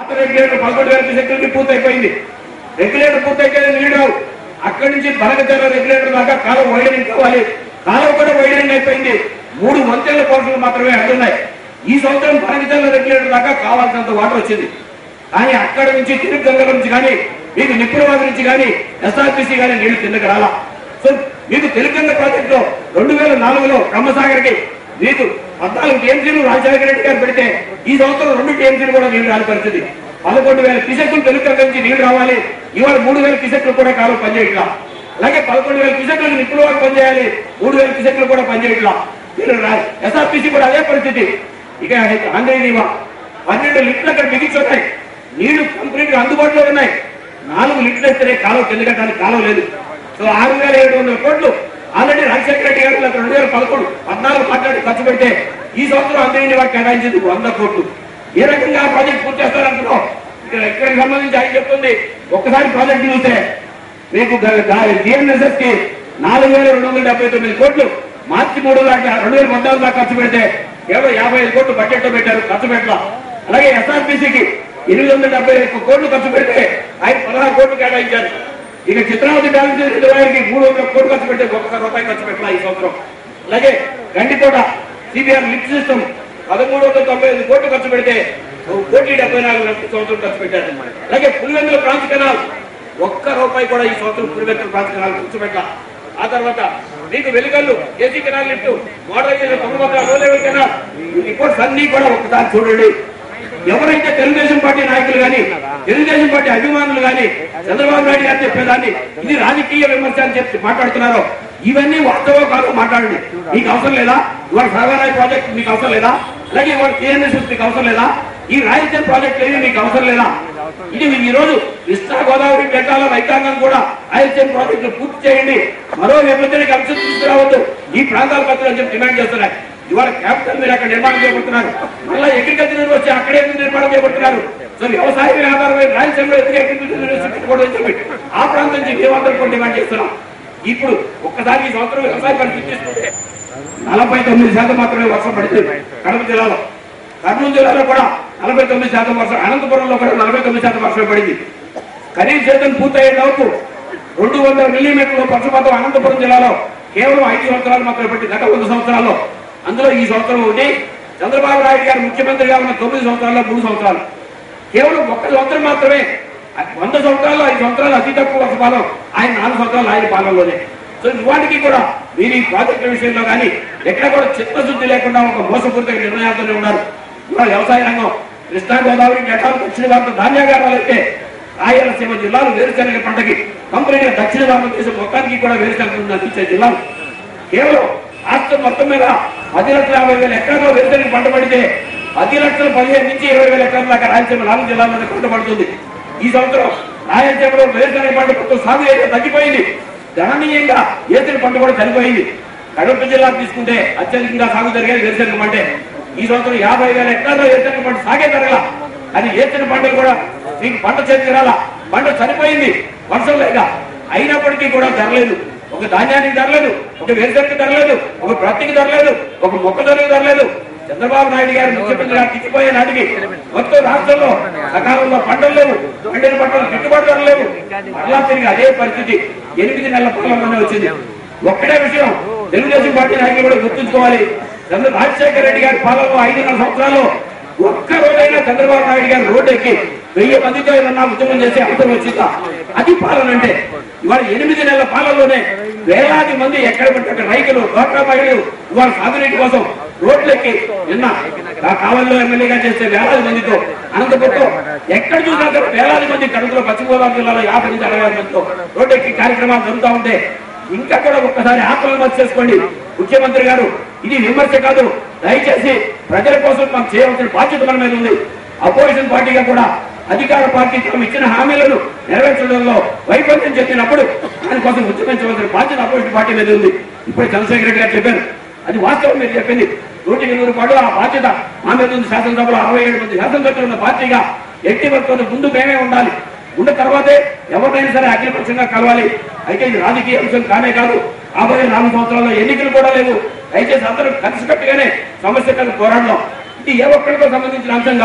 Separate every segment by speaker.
Speaker 1: పాత రెగ్యులేటర్ పదకొండు వేల క్యూసెక్లకి పూర్తయిపోయింది రెగ్యులేటర్ పూర్తయితే నీళ్ళు రావు అక్కడి నుంచి బనకచర్ల రెగ్యులేటర్ దాకా కాలువ వైడనింగ్ కావాలి కాలువ కూడా వైడనింగ్ అయిపోయింది మూడు వంతెనల పోర్షన్లు మాత్రమే అడ్డున్నాయి ఈ సంవత్సరం బనకచర్ల రెగ్యులేటర్ దాకా కావాల్సినంత వాటర్ వచ్చింది కానీ అక్కడ నుంచి తిరుగు గంగల నుంచి కానీ మీకు నిప్పులవాది నుంచి కానీ ఎస్ఆర్పిసి కానీ నీళ్లు కిందకి రాలా సో మీకు తెలుగంగ ప్రాజెక్టులో రెండు వేల నాలుగులో బ్రహ్మసాగర్కి మీకు పద్నాలుగు టీఎంసీలు రాజశేఖర రెడ్డి గారు పెడితే ఈ సంవత్సరం రెండు టీఎంసీలు కూడా నీళ్లు రాని పరిస్థితి పదకొండు వేల కిసెక్కులు తెలుగంగ నుంచి నీళ్లు రావాలి ఇవాళ మూడు వేల కిసెక్కులు కూడా కాలం పనిచేయట్లా అలాగే పదకొండు వేల కిసెక్కులకు నిప్పులవాడు పనిచేయాలి మూడు వేల కిసెక్కులు కూడా పనిచేయట్లా ఎస్ఆర్పిసి కూడా అదే పరిస్థితి ఇక ఆంధ్రనీవా పన్నెండు లిఫ్ట్లు అక్కడ బిగించున్నాయి నీళ్లు కంప్లీట్ గా అందుబాటులో ఉన్నాయి నాలుగు లిఫ్ట్లు ఇస్తేనే కాలువ కింద కట్టడానికి కాలువ లేదు సో ఆరు వేల ఏడు వందల కోట్లు ఆల్రెడీ రాజశేఖర రెడ్డి గారు అక్కడ రెండు వేల పదకొండు పద్నాలుగు మాట్లాడి ఖర్చు పెడితే ఈ సంవత్సరం అందరినీ వారికి కేటాయించింది వంద కోట్లు ఏ రకంగా ఆ ప్రాజెక్ట్ పూర్తి చేస్తారంటున్నాం ఇక్కడ ఇక్కడికి సంబంధించి ఆయన చెప్తుంది ఒక్కసారి ప్రాజెక్ట్ చూస్తే మీకు జిఎన్ఎస్ఎస్ కి నాలుగు వేల రెండు వందల డెబ్బై తొమ్మిది కోట్లు మార్చి మూడు దాకా రెండు వేల పద్నాలుగు దాకా ఖర్చు పెడితే కేవలం యాభై ఐదు కోట్లు బడ్జెట్ లో పెట్టారు ఖర్చు పెట్టాల అలాగే ఎస్ఆర్పిసికి ఎనిమిది వందల డెబ్బై ఐదు కోట్లు ఖర్చు పెడితే ఆయన పదహారు కోట్లు కేటాయించారు ఇక చిత్రావతి బ్యాలెన్స్ రిజర్వాయర్కి మూడు వందల కోట్లు ఖర్చు పెడితే ఒక్క రూపాయి ఖర్చు పెట్టాల ఈ సంవత్సరం అలాగే గండికోట సిబిఆర్ లిఫ్ట్ సిస్టమ్ పదమూడు వందల తొంభై ఐదు కోట్లు ఖర్చు పెడితే ఒక కోటి డెబ్బై నాలుగు లక్షల సంవత్సరం ఖర్చు పెట్టారు అలాగే పులివెందుల ప్రాంత కెనాల్ ఒక్క రూపాయి కూడా ఈ సంవత్సరం పులివెందుల ప్రాంత కెనాల్ ఖర్చు పెట్టాల ఆ తర్వాత మీకు వెలుగల్లు ఏసీ కెనాల్ లిఫ్ట్ మోడరైజేషన్ తొమ్మిది వందల లో లెవెల్ కెనాల్ ఈ రిపోర్ట్స్ అన్ని కూడా ఒకసారి చూడండి ఎవరైతే తెలుగుదేశం పార్టీ నాయకులు గాని తెలుగుదేశం పార్టీ అభిమానులు గాని చంద్రబాబు నాయుడు గారు చెప్పేదాన్ని ఇది రాజకీయ విమర్శ అని చెప్పి మాట్లాడుతున్నారో ఇవన్నీ వాస్తవం కాదు మాట్లాడండి మీకు అవసరం లేదా ఇవాళ సర్వరాయ్ ప్రాజెక్ట్ మీకు అవసరం లేదా అలాగే ఇవాళ టీఎన్ఎస్ మీకు అవసరం లేదా ఈ రాయలసీమ ప్రాజెక్ట్ ఏవి మీకు అవసరం లేదా ఇది ఈ రోజు కృష్ణా గోదావరి డెల్టాలో రైతాంగం కూడా రాయలసీమ ప్రాజెక్టు పూర్తి చేయండి మరో విభజనకి అంశం తీసుకురావద్దు ఈ ప్రాంతాల పత్రం అని చెప్పి డిమాండ్ చేస్తున్నాయి ఇవాళ క్యాపిటల్ మీరు అక్కడ నిర్మాణం చేయబడుతున్నారు మళ్ళీ అగ్రికల్చర్ యూనివర్సిటీ అక్కడే ఎందుకు నిర్మాణం చేయబడుతున్నారు సో వ్యవసాయ ఆధారమైన రాయలసీమలో ఎందుకు అగ్రికల్చర్ యూనివర్సిటీ పెట్టుకోవడం అని చెప్పి ఆ ప్రాంతం నుంచి మేమందరం కూడా డిమాండ్ చేస్తున్నాం ఇప్పుడు ఒక్కసారి ఈ సంవత్సరం వ్యవసాయ పరిస్థితి తీసుకుంటే నలభై తొమ్మిది శాతం మాత్రమే వర్షం పడింది కడప జిల్లాలో కర్నూలు జిల్లాలో కూడా నలభై తొమ్మిది శాతం వర్షం అనంతపురంలో కూడా నలభై తొమ్మిది శాతం వర్షం పడింది ఖరీఫ్ సీజన్ పూర్తయ్యే లోపు రెండు వందల మిల్లీమీటర్ల వర్షపాతం అనంతపురం జిల్లాలో కేవలం ఐదు సంవత్సరాలు మాత్రమే పడింది గత వంద సంవత్సరాల్లో అందులో ఈ సంవత్సరం ఒకటి చంద్రబాబు నాయుడు గారు ముఖ్యమంత్రిగా ఉన్న తొమ్మిది సంవత్సరాల్లో మూడు సంవత్సరాలు కేవలం ఒక్క సంవత్సరం మాత్రమే వంద సంవత్సరాల్లో ఐదు సంవత్సరాలు అతి తక్కువ వర్షపాతం ఆయన నాలుగు సంవత్సరాలు ఆయన పాలనలోనే సో ఇవాటికి కూడా మీరు ఈ ప్రాజెక్టుల విషయంలో కానీ ఎక్కడ కూడా చిత్తశుద్ధి లేకుండా ఒక మోసపూరిత నిర్ణయాలతోనే ఉన్నారు ఇవాళ వ్యవసాయ రంగం కృష్ణా గోదావరి డెటాలు దక్షిణ భారత ధాన్యాగారాలు అయితే రాయలసీమ జిల్లాలు వేరుశనగ పంటకి కంపెనీగా దక్షిణ భారతదేశం మొత్తానికి కూడా వేరుశనగ అందించే జిల్లాలు కేవలం రాష్ట్రం మొత్తం మీద పది లక్షల యాభై వేల ఎకరాల్లో వేరుశనగ పంట పడితే పది లక్షల పదిహేను నుంచి ఇరవై వేల ఎకరాల దాకా రాయలసీమ నాలుగు జిల్లాల్లోనే పంట పడుతుంది ఈ సంవత్సరం రాయలసీమలో వేరుశనగ పంట మొత్తం సాగు ఏరియా తగ్గిపోయింది గణనీయంగా ఏతుల పంట కూడా చనిపోయింది కడప జిల్లా తీసుకుంటే అత్యధికంగా సాగు జరిగేది వేరుశనగ పంటే ఈ సంవత్సరం యాభై వేల ఎకరాల్లో వేరుశనగ పంట సాగే జరగల అది ఏచిన పంటలు కూడా మీకు పంట చేతికి రాలా పంట చనిపోయింది వర్షం లేక అయినప్పటికీ కూడా ధరలేదు ఒక ధాన్యానికి ధరలేదు ఒక వేరుశనగకి ధరలేదు ఒక ప్రత్తికి ధరలేదు ఒక మొక్కజొన్నకి ధరలేదు చంద్రబాబు నాయుడు గారు ముఖ్యమంత్రిగా తిచ్చిపోయే నాటికి మొత్తం రాష్ట్రంలో సకాలంలో పంటలు లేవు పండిన పంటలు గిట్టుబాటు ధరలు లేవు మరలా తిరిగి అదే పరిస్థితి ఎనిమిది నెలల పాలనలోనే వచ్చింది ఒక్కటే విషయం తెలుగుదేశం పార్టీ నాయకులు కూడా గుర్తుంచుకోవాలి చంద్ర రాజశేఖర రెడ్డి గారి పాలనలో ఐదున్నర సంవత్సరాల్లో ఒక్క రోజైనా చంద్రబాబు నాయుడు గారు రోడ్డు ఎక్కి వెయ్యి మందితో ఏమన్నా ఉద్యమం చేసే అవసరం వచ్చిందా అది పాలన అంటే ఇవాళ ఎనిమిది నెలల పాలనలోనే వేలాది మంది ఎక్కడ పడితే అక్కడ రైతులు డోక్రా మహిళలు ఇవాళ సాగునీటి కోసం రోడ్లెక్కి నిన్న ఆ కావలిలో ఎమ్మెల్యేగా చేసే వేలాది మందితో అనంతపురంతో ఎక్కడ చూసినా సరే వేలాది మంది కడుపులో పశ్చిమ గోదావరి జిల్లాలో యాభై నుంచి అరవై ఆరు మందితో రోడ్డెక్కి కార్యక్రమాలు జరుగుతూ ఉంటే ఇంకా కూడా ఒక్కసారి ఆత్మవిమర్శ చేసుకోండి ముఖ్యమంత్రి గారు ఇది విమర్శ కాదు దయచేసి ప్రజల కోసం మనం చేయవలసిన బాధ్యత మన మీద ఉంది అపోజిషన్ పార్టీగా కూడా అధికార పార్టీ తమ ఇచ్చిన హామీలను నెరవేర్చడంలో వైఫల్యం చెందినప్పుడు దానికోసం ఉద్యమించవలసిన బాధ్యత అపోజిషన్ పార్టీ మీద ఉంది ఇప్పుడు చంద్రశేఖర రెడ్డి గారు చెప్పారు అది వాస్తవం మీరు చెప్పింది నూటికి నూరు పాటు ఆ బాధ్యత మా మీద ఉంది శాసనసభలో అరవై ఏడు మంది శాసనసభ్యులు ఉన్న పార్టీగా ఎట్టి వర్గం ముందు మేమే ఉండాలి ఉన్న తర్వాతే ఎవరినైనా సరే అఖిలపక్షంగా కలవాలి అయితే ఇది రాజకీయ అంశం కానే కాదు రాబోయే నాలుగు సంవత్సరాల్లో ఎన్నికలు కూడా లేవు దయచేసి అందరూ కలిసికట్టుగానే సమస్య కలిసి పోరాడదాం ఇది ఏ ఒక్కరికో సంబంధించిన అంశం కాదు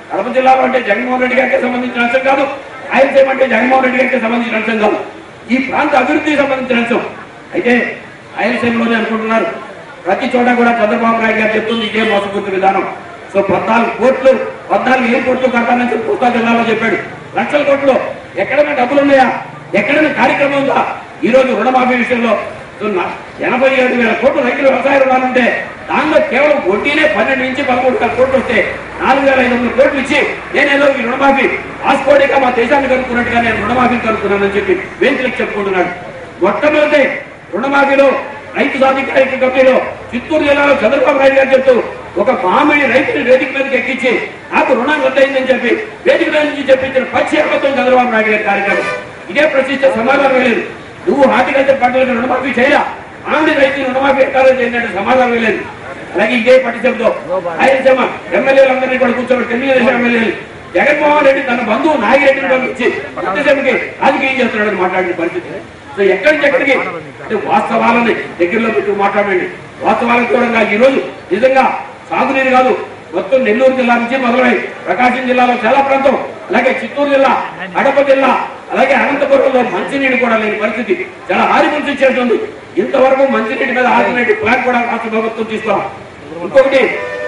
Speaker 1: కడప జిల్లాలో అంటే జగన్మోహన్ రెడ్డి గారికి సంబంధించిన అంశం కాదు ఆయన చేయమంటే జగన్మోహన్ రెడ్డి గారికి సంబంధించిన అంశం కాదు ఈ ప్రాంత అభివృద్ధికి సంబంధించిన అంశం అయితే ఆయన సేవలోనే అనుకుంటున్నారు ప్రతి చోట కూడా చంద్రబాబు నాయుడు గారు చెప్తుంది ఇదే మోసపూర్తి విధానం సో పద్నాలుగు కోట్లు పద్నాలుగు ఎయిర్పోర్ట్లు కడతానని చెప్పి కోస్తా జిల్లాలో చెప్పాడు లక్షల కోట్లు ఎక్కడైనా డబ్బులు ఉన్నాయా ఎక్కడైనా కార్యక్రమం ఉందా ఈ రోజు రుణమాఫీ విషయంలో సో నా- ఎనభై ఏడు వేల కోట్లు రైతులు వ్యవసాయ రుణాలు ఉంటే దానిలో కేవలం వడ్డీనే పన్నెండు నుంచి పదమూడు వేల కోట్లు వస్తే నాలుగు వేల ఐదు వందల కోట్లు ఇచ్చి నేనేదో ఈ రుణమాఫీ ఆస్కోడిగా మా దేశాన్ని కనుక్కున్నట్టుగా నేను రుణమాఫీ కనుక్కున్నానని చెప్పి వేంకులకు చెప్పుకుంటున్నాడు మొట్టమొదటి రుణమాఫీలో రైతు సాధికార కమిటీలో చిత్తూరు జిల్లాలో చంద్రబాబు నాయుడు గారు చెప్తూ ఒక మామిడి రైతుని వేదిక మీదకి ఎక్కించి నాకు రుణం రద్దయిందని చెప్పి వేదిక మీద నుంచి చెప్పించిన పచ్చి అబద్ధం చంద్రబాబు నాయుడు గారి కార్యక్రమం ఇదే ప్రశ్నిస్తే సమాధానం లేదు నువ్వు హార్టికల్చర్ పంటలకు రుణమాఫీ చేయరా మామిడి రైతుని రుణమాఫీ ఎక్కాలో చేయండి సమాధానం లేదు అలాగే ఇదే పట్టి చెబుతాం ఆయన సమ ఎమ్మెల్యేలందరినీ కూడా కూర్చోబెట్టి తెలుగుదేశం ఎమ్మెల్యేలు జగన్మోహన్ రెడ్డి తన బంధువు నాగిరెడ్డిని పంపించి కొత్తసభకి రాజకీయం చేస్తున్నాడని మాట్లాడిన పరిస్థితి సో ఎక్కడి నుంచి ఎక్కడికి అంటే వాస్తవాలని దగ్గరలో పెట్టి మాట్లాడండి వాస్తవాలకు కూడా ఈ రోజు నిజంగా సాగునీరు కాదు మొత్తం నెల్లూరు జిల్లా నుంచి మొదలై ప్రకాశం జిల్లాలో చాలా ప్రాంతం అలాగే చిత్తూరు జిల్లా కడప జిల్లా అలాగే అనంతపురంలో మంచినీరు కూడా లేని పరిస్థితి చాలా హారిపుల్స్ ఇచ్చేస్తుంది ఇంతవరకు మంచినీటి మీద ఆల్టర్నేటివ్ ప్లాన్ కూడా రాష్ట్ర ప్రభుత్వం తీసుకోవాలి ఇంకొకటి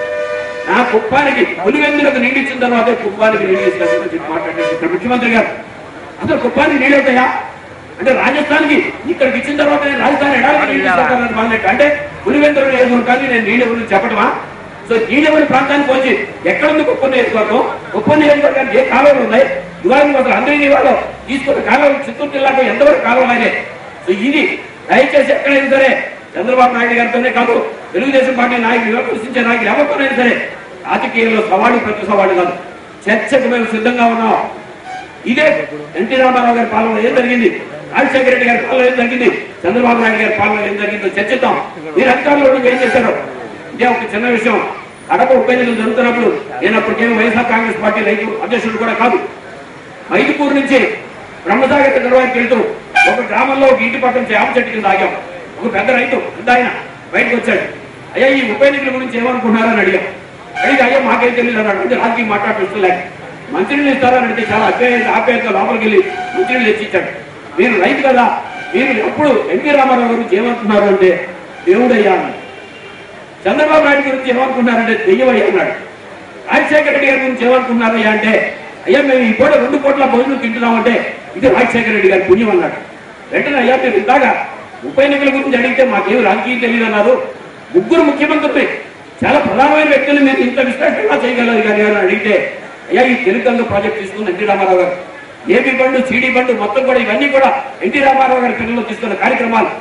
Speaker 1: నా కుప్పానికి పులివెందులకు నీళ్ళు ఇచ్చిన తర్వాత కుప్పానికి నీళ్ళు ఇచ్చినట్టు చెప్పి మాట్లాడారు ఇక్కడ ముఖ్యమంత్రి గారు అసలు కుప్పానికి నీళ్ళు అవుతాయా అంటే రాజస్థాన్కి ఇక్కడికి ఇచ్చిన తర్వాత నేను రాజస్థాన్ ఎడారికి నీళ్ళు ఇస్తానని మానేట అంటే పులివెందులు నియోజకవర్గాన్ని నేను నీళ్ళు ఎవరు చెప్పటమా సో నీళ్ళెవరి ప్రాంతానికి వచ్చి ఎక్కడుంది కుప్ప నియోజకవర్గం కుప్ప నియోజకవర్గానికి ఏ కాలువలు ఉన్నాయి ఇవాళ అసలు అందరి ఇవాళ తీసుకున్న కాలువలు చిత్తూరు జిల్లాకు ఎంతవరకు కాలువలు అయినాయి సో ఇది దయచేసి ఎక్కడైనా సరే చంద్రబాబు నాయుడు గారితోనే కాదు తెలుగుదేశం పార్టీ నాయకులు విమర్శించే నాయకులు ఎవరితోనైనా సరే రాజకీయంలో సవాళ్ళు ప్రతి సవాళ్ళు కాదు చర్చకు మేము సిద్ధంగా ఉన్నాం ఇదే ఎన్టీ రామారావు గారి పాలనలో ఏం జరిగింది రాజశేఖర రెడ్డి గారి పాలనలో ఏం జరిగింది చంద్రబాబు నాయుడు గారి పాలనలో ఏం జరిగిందో చర్చిద్దాం మీరు అధికారంలో ఉండి ఏం చేశారు ఇదే ఒక చిన్న విషయం కడప ఉప ఎన్నికలు జరుగుతున్నప్పుడు నేను అప్పటికేమో వైఎస్ఆర్ కాంగ్రెస్ పార్టీ రైతు అధ్యక్షుడు కూడా కాదు మైదుపూర్ నుంచి బ్రహ్మసాగర్ నిర్వహించి వెళ్తూ ఒక గ్రామంలో ఒక ఇంటి పక్కన చేప చెట్టు కింద ఆగాం ఒక పెద్ద రైతు పెద్ద ఆయన బయటకు వచ్చాడు అయ్యా ఈ ఉప ఎన్నికల గురించి ఏమనుకుంటున్నారని అడిగాం అడిగితే అయ్యా మాకేం తెలియదు అన్నాడు అంటే రాజకీయ మాట్లాడుతులేక మంత్రిని ఇస్తారని అంటే చాలా అభ్యర్థ ఆప్యాయత లోపలికి వెళ్ళి మంత్రిని తెచ్చిచ్చాడు మీరు రైతు కదా మీరు ఎప్పుడు ఎన్టీ రామారావు గురించి ఏమనుకున్నారు అంటే దేవుడయ్యా అన్నాడు చంద్రబాబు నాయుడు గురించి ఏమనుకున్నారంటే దెయ్యమయ్యా అన్నాడు రాజశేఖర రెడ్డి గారి గురించి ఏమనుకున్నారయ్యా అంటే అయ్యా మేము ఈ పూట రెండు కోట్ల భోజనం తింటున్నామంటే ఇది రాజశేఖర రెడ్డి గారి పుణ్యం అన్నాడు వెంటనే అయ్యా మీరు ఇందాక ఉప ఎన్నికల గురించి అడిగితే మాకేం రాజకీయం తెలియదు అన్నారు ముగ్గురు ముఖ్యమంత్రులు చాలా ప్రధానమైన వ్యక్తులు మీరు ఇంత విశ్లేషణ చేయగలరు కానీ అని అడిగితే అయ్యా ఈ తెలుగు ప్రాజెక్ట్ తీసుకున్న ఎన్టీ రామారావు గారు ఏపీ బండు సిడి బండు మొత్తం కూడా ఇవన్నీ కూడా ఎన్టీ రామారావు గారి పిల్లలు తీసుకున్న కార్యక్రమాలు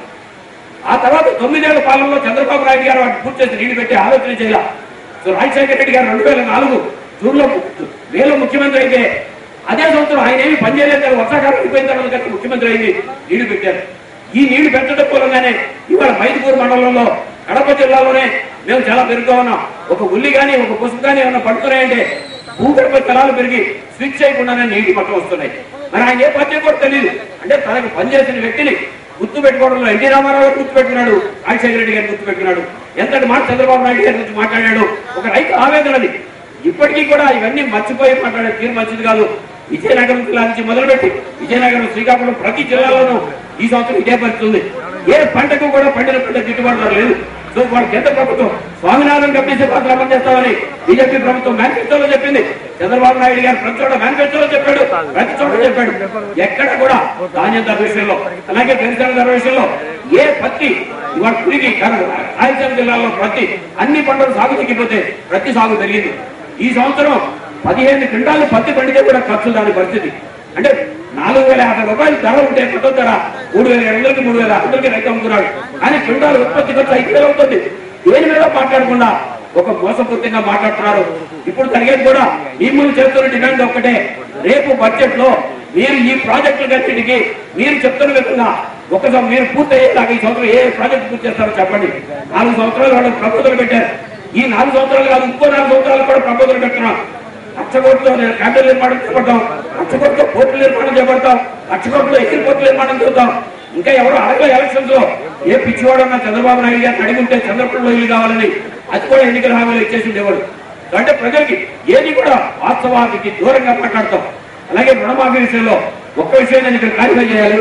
Speaker 1: ఆ తర్వాత తొమ్మిదేళ్ల పాలనలో చంద్రబాబు నాయుడు గారు వాటిని పూర్తి చేసి నీళ్లు పెట్టి ఆలోచన చేయాల సో రాజశేఖర రెడ్డి గారు రెండు వేల నాలుగు జూన్లో వేలో ముఖ్యమంత్రి అయితే అదే సంవత్సరం ఆయన ఏమి పనిచేయలేదు కానీ వర్షాకాలం అయిపోయిన తర్వాత కనుక ముఖ్యమంత్రి అయింది నీళ్లు పెట్టారు ఈ నీళ్లు పెట్టడం మూలంగానే ఇవాళ మైదుపూర్ మండలంలో కడప జిల్లాలోనే మేము చాలా పెరుగుతా ఉన్నాం ఒక ఉల్లి కానీ ఒక పుసుపు కానీ ఏమైనా పడుతున్నాయంటే భూగర్భ జలాలు పెరిగి స్విచ్ చేయకుండానే నీటి పట్టం వస్తున్నాయి మరి ఆయన ఏ పార్టీ కూడా తెలియదు అంటే తనకు పనిచేసిన వ్యక్తిని గుర్తు పెట్టుకోవడంలో ఎన్టీ రామారావు గారు గుర్తు పెట్టుకున్నాడు రాజశేఖర రెడ్డి గారు గుర్తు పెట్టుకున్నాడు ఎంతటి మాట చంద్రబాబు నాయుడు గారి గురించి మాట్లాడాడు ఒక రైతు ఆవేదనది ఇప్పటికీ కూడా ఇవన్నీ మర్చిపోయి మాట్లాడే తీరు మంచిది కాదు విజయనగరం జిల్లా నుంచి మొదలుపెట్టి విజయనగరం శ్రీకాకుళం ప్రతి జిల్లాలోనూ ఈ సంవత్సరం ఇదే పరిస్థితి ఉంది ఏ పంటకు కూడా పండిన పంట గిట్టుబాటు ధర లేదు సో వాళ్ళ కేంద్ర ప్రభుత్వం స్వామినాథన్ కప్పేసే పాత్ర అమలు చేస్తామని బీజేపీ ప్రభుత్వం మేనిఫెస్టోలో చెప్పింది చంద్రబాబు నాయుడు గారు ప్రతి చోట మేనిఫెస్టోలో చెప్పాడు ప్రతి చోట చెప్పాడు ఎక్కడ కూడా ధాన్యం ధర విషయంలో అలాగే పెన్షన్ ధర విషయంలో ఏ పత్తి ఇవాళ తిరిగి రాయలసీమ జిల్లాలో ప్రతి అన్ని పంటలు సాగు తగ్గిపోతే ప్రతి సాగు పెరిగింది ఈ సంవత్సరం పదిహేను క్వింటాలు పత్తి పండితే కూడా ఖర్చు దాని పరిస్థితి అంటే నాలుగు వేల యాభై రూపాయలు ధర ఉంటే మద్దతు ధర మూడు వేల ఏడు వందలకి మూడు వేల వందలకి రైతు అమ్ముతున్నాడు కానీ క్వింటాల్ ఉత్పత్తి ఖర్చు ఐదు వేలు అవుతుంది దేని మీద మాట్లాడకుండా ఒక మోసపూర్తిగా మాట్లాడుతున్నారు ఇప్పుడు జరిగేది కూడా మిమ్మల్ని చేస్తున్న డిమాండ్ ఒక్కటే రేపు బడ్జెట్ లో మీరు ఈ ప్రాజెక్టులన్నిటికీ మీరు చెప్తున్న విధంగా ఒకసారి మీరు పూర్తి అయ్యేలాగా ఈ సంవత్సరం ఏ ప్రాజెక్ట్ పూర్తి చేస్తారో చెప్పండి నాలుగు సంవత్సరాలు వాళ్ళు ప్రపోజల్ పెట్టారు ఈ నాలుగు సంవత్సరాలు కాదు ఇంకో నాలుగు సంవత్సరాలు కూడా ప్రపోజల్ పెడుతున్నాం లక్ష కోట్లతో క్యాపిటల్ నిర్మాణం చేపడతాం లక్ష కోట్లతో పోర్టుల నిర్మాణం చేపడతాం లక్ష కోట్ల ఎయిర్ పోర్టుల నిర్మాణం చేద్దాం ఇంకా ఎవరు అడగల ఎలక్షన్స్ లో ఏ పిచ్చివాడన్నా చంద్రబాబు నాయుడు గారిని అడిగి ఉంటే చంద్రపూర్లో ఇల్లు కావాలని అది కూడా ఎన్నికల హామీలు ఇచ్చేసి ఉండేవాడు అంటే ప్రజలకి ఏది కూడా వాస్తవానికి దూరంగా మాట్లాడతాం అలాగే రుణమాఫీ విషయంలో ఒక్క విషయం నేను ఇక్కడ క్లారిఫై చేయాలి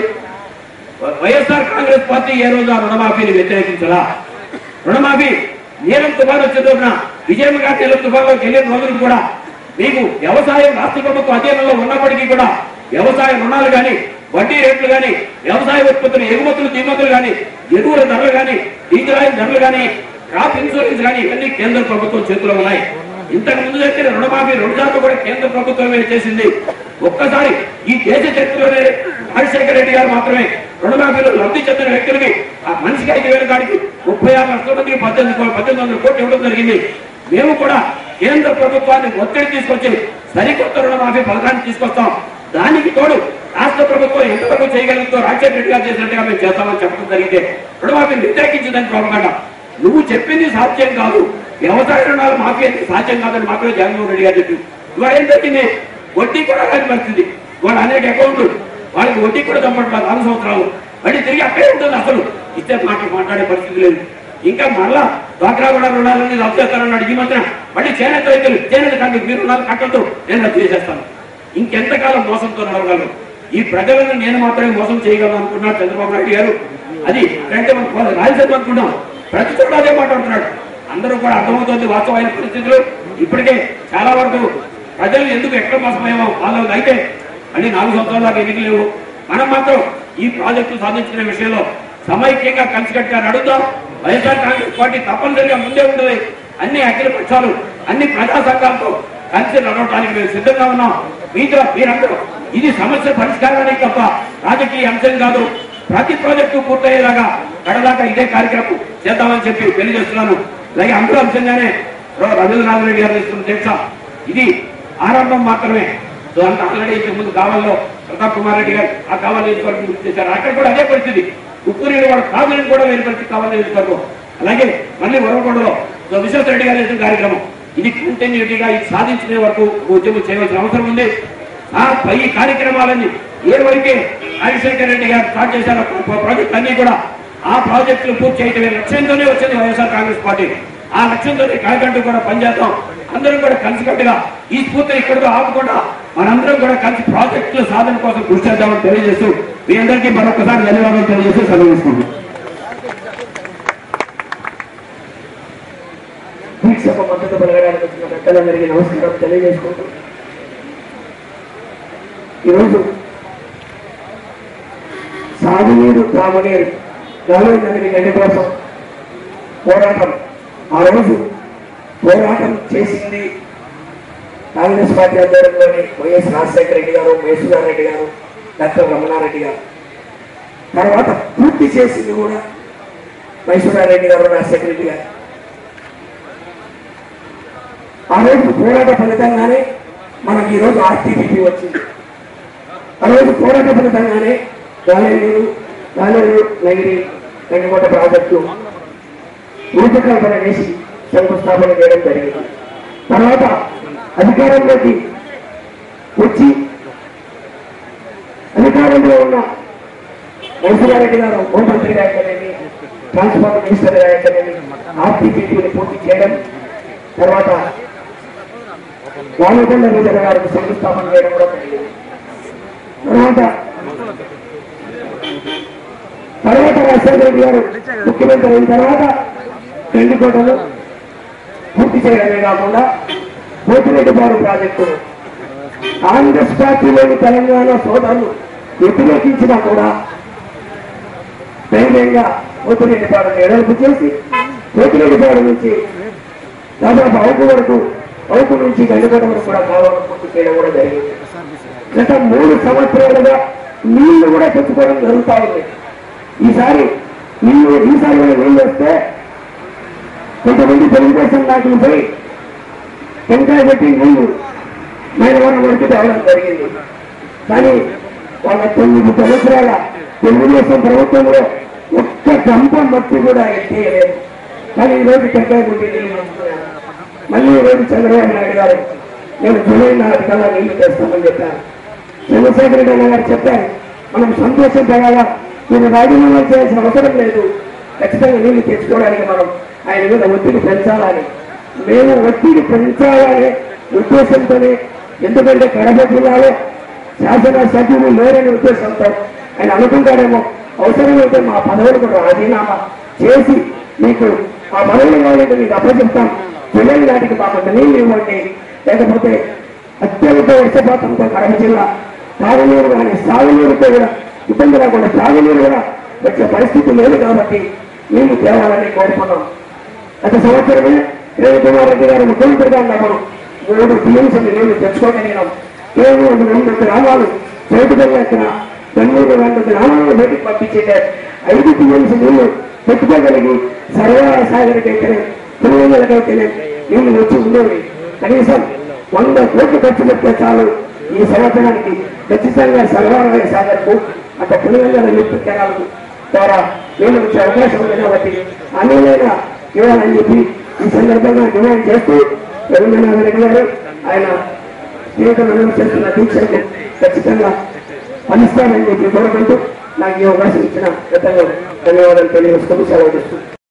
Speaker 1: వైఎస్ఆర్ కాంగ్రెస్ పార్టీ ఏ రోజు ఆ రుణమాఫీని వ్యతిరేకించలా రుణమాఫీ నీలం తుఫాన్ వచ్చిన రోజున విజయనగర నీలం తుఫాన్లో వెళ్ళిన రోజులు కూడా మీకు వ్యవసాయం రాష్ట్ర ప్రభుత్వం అధీనంలో ఉన్నప్పటికీ కూడా వ్యవసాయ రుణాలు కానీ వడ్డీ రేట్లు కానీ వ్యవసాయ ఉత్పత్తులు ఎగుమతులు దిగుమతులు కానీ ఎరువుల ధరలు కానీ డీజిల్ ఆయిల్ ధరలు కానీ క్రాప్ ఇన్సూరెన్స్ కానీ ఇవన్నీ కేంద్ర ప్రభుత్వం చేతిలో ఉన్నాయి ఇంతకు ముందు జరిగిన రుణమాఫీ రెండు సార్లు కూడా కేంద్ర ప్రభుత్వమే చేసింది ఒక్కసారి ఈ దేశ చరిత్రలోనే రాజశేఖర రెడ్డి గారు మాత్రమే రుణమాఫీలో లబ్ధి చెందిన వ్యక్తులకి ఆ మనిషికి ఐదు వేల కాడికి ముప్పై ఆరు లక్షల మందికి పద్దెనిమిది కో- పద్దెనిమిది వందల కోట్లు ఇవ్వడం జరిగింది మేము కూడా కేంద్ర ప్రభుత్వాన్ని ఒత్తిడి తీసుకొచ్చి సరికొత్త రుణమాఫీ పథకాన్ని తీసుకొస్తాం దానికి తోడు రాష్ట్ర ప్రభుత్వం ఎంతవరకు చేయగలుగుతో రాజశేఖర రెడ్డి గారు చేసినట్టుగా మేము చేస్తామని చెప్పడం జరిగితే రుణమాఫీని వ్యతిరేకించిందని ప్రోపగండ నువ్వు చెప్పింది సాధ్యం కాదు వ్యవసాయ రుణాలు మాఫీ అంటే సాధ్యం కాదని మాత్రమే జగన్మోహన్ రెడ్డి గారు చెప్పి ఇవాళ ఏం జరిగింది వడ్డీ కూడా కాని పరిస్థితి వాళ్ళు అనేక అకౌంట్లు వాళ్ళకి వడ్డీ కూడా చంపట్లేదు నాలుగు సంవత్సరాలు మళ్ళీ తిరిగి అక్కడే ఉంటుంది అసలు ఇస్తే మాటలు మాట్లాడే పరిస్థితి లేదు ఇంకా మళ్ళా డ్వాక్రా కూడా రుణాలన్నీ రద్దు చేస్తానన్నాడు ఈ మధ్యన మళ్ళీ చేనేత రైతులు చేనేత కంటే మీరు రుణాలు కట్టద్దు నేను రద్దు చేసేస్తాను ఇంకెంతకాలం మోసంతో నడవగలరు ఈ ప్రజలను నేను మాత్రమే మోసం చేయగలను అనుకున్నాడు చంద్రబాబు నాయుడు గారు అది అంటే మనం రాజ్యసభ అనుకున్నాం ప్రతి చోట అదే మాట్లాడుతున్నాడు అందరూ కూడా అర్థమవుతుంది వాస్తవమైన పరిస్థితులు ఇప్పటికే చాలా వరకు ప్రజలు ఎందుకు ఎక్కడ మోసమేమో వాళ్ళు అయితే మళ్ళీ నాలుగు సంవత్సరాల దాకా ఎన్నికలు లేవు మనం మాత్రం ఈ ప్రాజెక్టు సాధించిన విషయంలో సమైక్యంగా కలిసికట్టుగా నడుద్దాం వైఎస్ఆర్ కాంగ్రెస్ పార్టీ తప్పనిసరిగా ముందే ఉంటుంది అన్ని అఖిల పక్షాలు అన్ని ప్రజా సంఘాలతో కలిసి నడవడానికి మేము సిద్ధంగా ఉన్నాం మీతో మీరందరూ ఇది సమస్య పరిష్కారానికి తప్ప రాజకీయ అంశం కాదు ప్రతి ప్రాజెక్టు పూర్తయ్యేలాగా కడదాకా ఇదే కార్యక్రమం చేద్దామని చెప్పి తెలియజేస్తున్నాను అలాగే అందులో అంశంగానే రవీంద్రనాథ్ రెడ్డి గారు ఇస్తున్న దీక్ష ఇది ఆరంభం మాత్రమే సో అంత ఆల్రెడీ ఇంతకు ముందు కావాలలో ప్రతాప్ కుమార్ రెడ్డి గారు ఆ కావాలి నియోజకవర్గం గుర్తు చేశారు అక్కడ కూడా అదే పరిస్థితి ఉప్పు నీళ్ళు కూడా కాదని కూడా వేరు పరిస్థితి కావాలి నియోజకవర్గం అలాగే మళ్ళీ వరవకొండలో సో విశ్వత్ రెడ్డి గారు చేసిన కార్యక్రమం ఇది కంటిన్యూటీగా ఇది సాధించుకునే వరకు ఉద్యమం చేయవలసిన అవసరం ఉంది ఆ పై కార్యక్రమాలన్నీ ఏ వరకే రాజశేఖర రెడ్డి గారు స్టార్ట్ చేశారు ప్రాజెక్ట్ అన్ని కూడా ఆ ప్రాజెక్టులు పూర్తి చేయటమే లక్ష్యంతోనే వచ్చింది వైఎస్ఆర్ కాంగ్రెస్ పార్టీ ఆ లక్ష్యంతో కాకంటూ కూడా పనిచేద్దాం అందరం కూడా కలిసికట్టుగా ఈ స్ఫూర్తిని ఇక్కడితో ఆపకుండా మనందరం కూడా కలిసి ప్రాజెక్టుల సాధన కోసం కృషి చేద్దామని తెలియజేస్తూ మీ అందరికీ మరొకసారి ధన్యవాదాలు తెలియజేస్తూ సెలవు తీసుకుంటున్నాం
Speaker 2: దీక్షకు మద్దతు పలకడానికి వచ్చిన పెద్దలందరికీ నమస్కారం తెలియజేసుకుంటూ ఈరోజు సాగునీరు తాగునీరు నలభై నగరి గడ్డి కోసం పోరాటం ఆ రోజు పోరాటం చేసింది కాంగ్రెస్ పార్టీ ఆధ్వర్యంలోని వైఎస్ రాజశేఖర రెడ్డి గారు మహేశ్వర రెడ్డి గారు డాక్టర్ రమణారెడ్డి గారు తర్వాత పూర్తి చేసింది కూడా మహేశ్వర రెడ్డి గారు రాజశేఖర రెడ్డి గారు ఆ రోజు పోరాట ఫలితంగానే మనకి ఈరోజు ఆర్టీపీపీ వచ్చింది ఆ రోజు పోరాట ఫలితంగానే గాలేరు గాలేరు నగిరి గండికోట ప్రాజెక్టు రూపకల్పన చేసి శంకుస్థాపన చేయడం జరిగింది తర్వాత అధికారంలోకి వచ్చి అధికారంలో ఉన్న రెడ్డి గారు హోంమంత్రి గారికనేమి ట్రాన్స్పోర్ట్ మినిస్టర్ గారికనేమి ఆర్టీపీపీని పూర్తి చేయడం తర్వాత రామకొండ రీజన్ గారికి శంకుస్థాపన చేయడం కూడా జరిగింది తర్వాత తర్వాత రాజశేఖర రెడ్డి గారు ముఖ్యమంత్రి అయిన తర్వాత గండికోటలు పూర్తి చేయడమే కాకుండా పోతిరెడ్డిపాడు ప్రాజెక్టు కాంగ్రెస్ పార్టీలోని తెలంగాణ సోదరులు వ్యతిరేకించినా కూడా ధైర్యంగా పోతిరెడ్డిపాడు ఎడల్పు చేసి పోతిరెడ్డిపాడు నుంచి దాదాపు అవుకు వరకు అవుకు నుంచి గండికోట వరకు కూడా కావాలని పూర్తి చేయడం కూడా జరిగింది గత మూడు సంవత్సరాలుగా నీళ్లు కూడా తెచ్చుకోవడం జరుగుతా ఉంది ఈసారి నీళ్లు ఈసారి కూడా నీళ్ళు వస్తే కొంతమంది తెలుగుదేశం నాయకులు పోయి టెంకాయ పెట్టి నీళ్లు మైలవరం వరకు తేవడం జరిగింది కానీ వాళ్ళ తొమ్మిది సంవత్సరాల తెలుగుదేశం ప్రభుత్వంలో ఒక్క గంప మట్టి కూడా ఎత్తేయలేదు కానీ ఈరోజు టెంకాయ పెట్టి నీళ్లు వస్తున్నాయి మళ్ళీ ఈరోజు చంద్రబాబు నాయుడు గారు నేను జూలై నాటి కల్లా నీళ్లు తెస్తామని చెప్పాను చంద్రశేఖర రెడ్డి గారు చెప్పారు మనం సంతోషించగల మీరు రాజీనామా చేయాల్సిన అవసరం లేదు ఖచ్చితంగా నీళ్లు తెచ్చుకోవడానికి మనం ఆయన మీద ఒత్తిడి పెంచాలని మేము ఒత్తిడి పెంచాలనే ఉద్దేశంతోనే ఎందుకంటే కడప జిల్లాలో శాసన సభ్యులు లేరనే ఉద్దేశంతో ఆయన అనుకుంటాడేమో అవసరమైతే మా పదవులకు రాజీనామా చేసి మీకు ఆ పదవులు కావాలంటే మీకు అప్పచెప్తాం పిల్లల నాటికి మాకు నీళ్ళు ఇవ్వండి లేకపోతే అత్యధిక వర్షపాతంతో కడప జిల్లా తాగునీరు కానీ సాగునీరుతో కూడా ఇబ్బంది రాకుండా తాగునీరు కూడా వచ్చే పరిస్థితి లేదు కాబట్టి మేము తేవాలని కోరుకున్నాం గత సంవత్సరమే రేవంత్ కుమార్ రెడ్డి గారు ముఖ్యమంత్రిగా ఉన్నప్పుడు మూడు టీఎంసీ నీళ్లు తెచ్చుకోగలిగినాం కేవలం రెండు గ్రామాలు చేతుకల్లా ఎక్కడ బెంగళూరు రెండు గ్రామాలను బయటకు పంపించేటే ఐదు టీఎంసీ నీళ్లు పెట్టుకోగలిగి సర్వాల సాగర్కి అయితేనే పులివెందులకైతేనే నీళ్లు వచ్చి ఉండేవి కనీసం వంద కోట్లు ఖర్చు పెడితే చాలు ఈ సంవత్సరానికి ఖచ్చితంగా సర్వాల సాగర్కు అంటే పులివెందుల లిఫ్ట్ కెనాలకు ద్వారా నీళ్లు వచ్చే అవకాశం ఉంది కాబట్టి అన్నిలైనా ఇవ్వాలని చెప్పి ఈ సందర్భంగా డిమాండ్ చేస్తూ రవీంద్రనాథ్ రెడ్డి గారు ఆయన స్నేహితులు చేస్తున్న దీక్షలకు ఖచ్చితంగా స్పందిస్తానని చెప్పి కోరుకుంటూ నాకు ఈ అవకాశం ఇచ్చిన గతంలో ధన్యవాదాలు తెలియజేస్తూ సెలవు చేస్తున్నాను